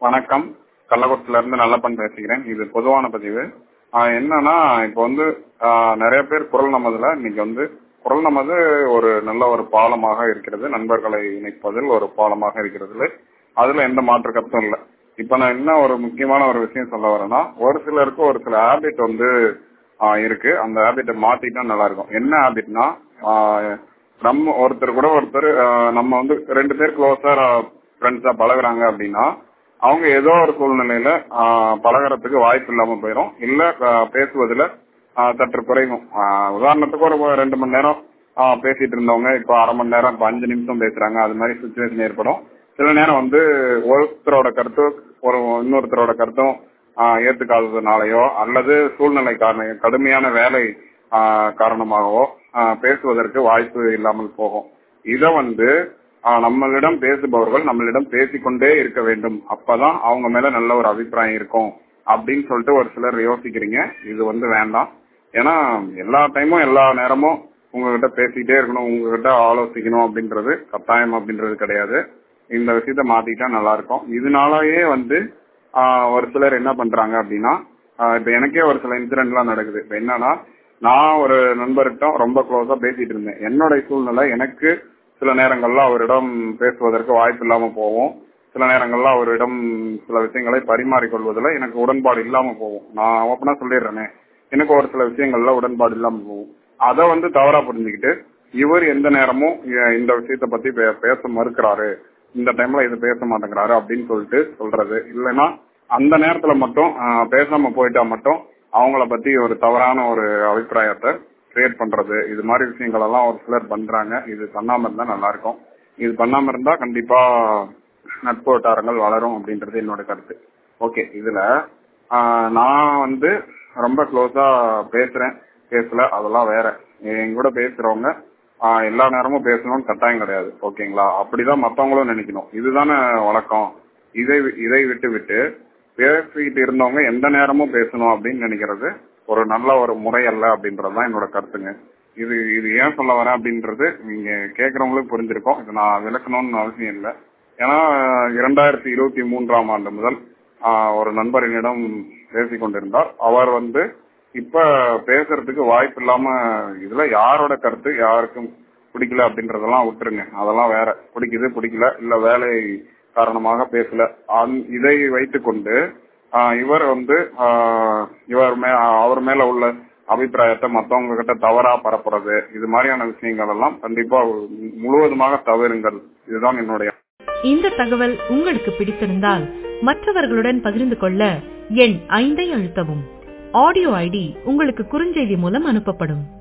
வணக்கம் கள்ளக்குளத்துல இருந்து நல்லப்பன் பேசுகிறேன் இது பொதுவான பதிவு ஆஹ் என்னன்னா இப்போ வந்து ஆஹ் நிறைய பேர் குரல் நமதுல இன்னைக்கு வந்து குரல் நமது ஒரு நல்ல ஒரு பாலமாக இருக்கிறது நண்பர்களை இணைப்பதில் ஒரு பாலமாக இருக்கிறது அதுல எந்த மாற்று கருத்தும் இல்லை இப்ப நான் என்ன ஒரு முக்கியமான ஒரு விஷயம் சொல்ல வரேன்னா ஒரு சிலருக்கு ஒரு சில ஹேபிட் வந்து ஆஹ் இருக்கு அந்த ஹேபிட்டை மாத்திட்டா நல்லா இருக்கும் என்ன ஹேபிட்னா நம்ம ஒருத்தர் கூட ஒருத்தர் ஆஹ் நம்ம வந்து ரெண்டு பேர் க்ளோஸா ஃப்ரெண்ட்ஸா பழகுறாங்க அப்படின்னா அவங்க ஏதோ ஒரு சூழ்நிலையில ஆஹ் பழகுறதுக்கு வாய்ப்பு இல்லாம போயிடும் இல்ல ஆஹ் பேசுவதுல ஆஹ் சற்று குறைவும் ஆஹ் உதாரணத்துக்கு ஒரு ரெண்டு மணி நேரம் ஆஹ் பேசிட்டு இருந்தவங்க இப்போ அரை மணி நேரம் இப்போ அஞ்சு நிமிஷம் பேசுறாங்க அது மாதிரி சுச்சுவேஷன் ஏற்படும் சில நேரம் வந்து ஒருத்தரோட கருத்து ஒரு இன்னொருத்தரோட கருத்தும் ஆஹ் ஏத்துக்காததுனாலயோ அல்லது சூழ்நிலை காரண கடுமையான வேலை ஆஹ் காரணமாகவோ ஆஹ் பேசுவதற்கு வாய்ப்பு இல்லாமல் போகும் இத வந்து ஆஹ் நம்மளிடம் பேசுபவர்கள் நம்மளிடம் பேசிக்கொண்டே இருக்க வேண்டும் அப்பதான் அவங்க மேல நல்ல ஒரு அபிப்பிராயம் இருக்கும் அப்படின்னு சொல்லிட்டு ஒரு சிலர் யோசிக்கிறீங்க இது வந்து வேண்டாம் ஏன்னா எல்லா டைமும் எல்லா நேரமும் உங்ககிட்ட பேசிட்டே இருக்கணும் உங்ககிட்ட ஆலோசிக்கணும் அப்படின்றது கட்டாயம் அப்படின்றது கிடையாது இந்த விஷயத்த மாத்திட்டா நல்லா இருக்கும் இதனாலயே வந்து ஆஹ் ஒரு சிலர் என்ன பண்றாங்க அப்படின்னா ஆஹ் இப்ப எனக்கே ஒரு சில இன்சிடென்ட் எல்லாம் நடக்குது இப்ப என்னன்னா நான் ஒரு நண்பர்கிட்ட ரொம்ப க்ளோஸா பேசிட்டு இருந்தேன் என்னுடைய சூழ்நிலை எனக்கு சில நேரங்கள்ல அவரிடம் பேசுவதற்கு வாய்ப்பு இல்லாம போவோம் சில நேரங்கள்ல அவரிடம் சில விஷயங்களை பரிமாறிக்கொள்வதில் எனக்கு உடன்பாடு இல்லாம போகும் நான் ஓப்பனா சொல்லிடுறேனே எனக்கு ஒரு சில விஷயங்கள்ல உடன்பாடு இல்லாம போகும் அதை வந்து தவறா புரிஞ்சுக்கிட்டு இவர் எந்த நேரமும் இந்த விஷயத்த பத்தி பேச மறுக்கிறாரு இந்த டைம்ல இது பேச மாட்டேங்கிறாரு அப்படின்னு சொல்லிட்டு சொல்றது இல்லைன்னா அந்த நேரத்துல மட்டும் பேசாம போயிட்டா மட்டும் அவங்கள பத்தி ஒரு தவறான ஒரு அபிப்பிராயத்தை கிரியேட் பண்றது இது மாதிரி விஷயங்கள் எல்லாம் ஒரு சிலர் பண்றாங்க இது பண்ணாம இருந்தா நல்லா இருக்கும் இது பண்ணாம இருந்தா கண்டிப்பா நட்பு வட்டாரங்கள் வளரும் அப்படின்றது என்னோட கருத்து ஓகே இதுல நான் வந்து ரொம்ப க்ளோஸா பேசுறேன் பேசல அதெல்லாம் வேற என் கூட பேசுறவங்க எல்லா நேரமும் பேசணும்னு கட்டாயம் கிடையாது ஓகேங்களா அப்படிதான் மத்தவங்களும் நினைக்கணும் இதுதானே வழக்கம் இதை இதை விட்டு விட்டு பேசிட்டு இருந்தவங்க எந்த நேரமும் பேசணும் அப்படின்னு நினைக்கிறது ஒரு நல்ல ஒரு முறை அல்ல அப்படின்றதுதான் என்னோட கருத்துங்க இது இது ஏன் சொல்ல வரேன் அப்படின்றது நீங்க கேட்கறவங்களுக்கு புரிஞ்சிருக்கும் இது நான் விளக்கணும்னு அவசியம் இல்லை ஏன்னா இரண்டாயிரத்தி இருபத்தி மூன்றாம் ஆண்டு முதல் ஒரு நண்பர் என்னிடம் பேசி கொண்டிருந்தார் அவர் வந்து இப்ப பேசுறதுக்கு வாய்ப்பு இல்லாம இதுல யாரோட கருத்து யாருக்கும் பிடிக்கல அப்படின்றதெல்லாம் விட்டுருங்க அதெல்லாம் வேற பிடிக்குது பிடிக்கல இல்ல வேலை காரணமாக பேசல இதை வைத்துக்கொண்டு இவர் வந்து இவர் மே அவர் மேல உள்ள அபிப்பிராயத்தை மத்தவங்க கிட்ட தவறா பரப்புறது இது மாதிரியான விஷயங்கள் எல்லாம் கண்டிப்பா முழுவதுமாக தவறுங்கள் இதுதான் என்னுடைய இந்த தகவல் உங்களுக்கு பிடித்திருந்தால் மற்றவர்களுடன் பகிர்ந்து கொள்ள எண் ஐந்தை அழுத்தவும் ஆடியோ ஐடி உங்களுக்கு குறுஞ்செய்தி மூலம் அனுப்பப்படும்